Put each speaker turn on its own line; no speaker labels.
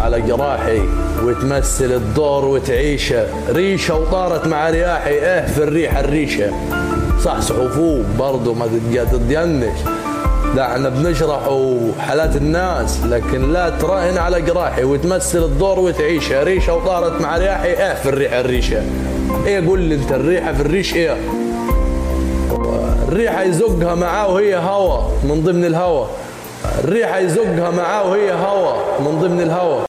على جراحي وتمثل الدور وتعيشه ريشه وطارت مع رياحي ايه في الريحه الريشه صحصحوا فوق برضو ما تتجنش لا احنا بنشرح حالات الناس لكن لا تراهن على جراحي وتمثل الدور وتعيشه ريشه وطارت مع رياحي ايه في الريحه الريشه ايه قول لي انت الريحه في الريش ايه الريحه يزقها معاه وهي هوا من ضمن الهوا الريحه يزقها معاه وهي هوا من ضمن الهوا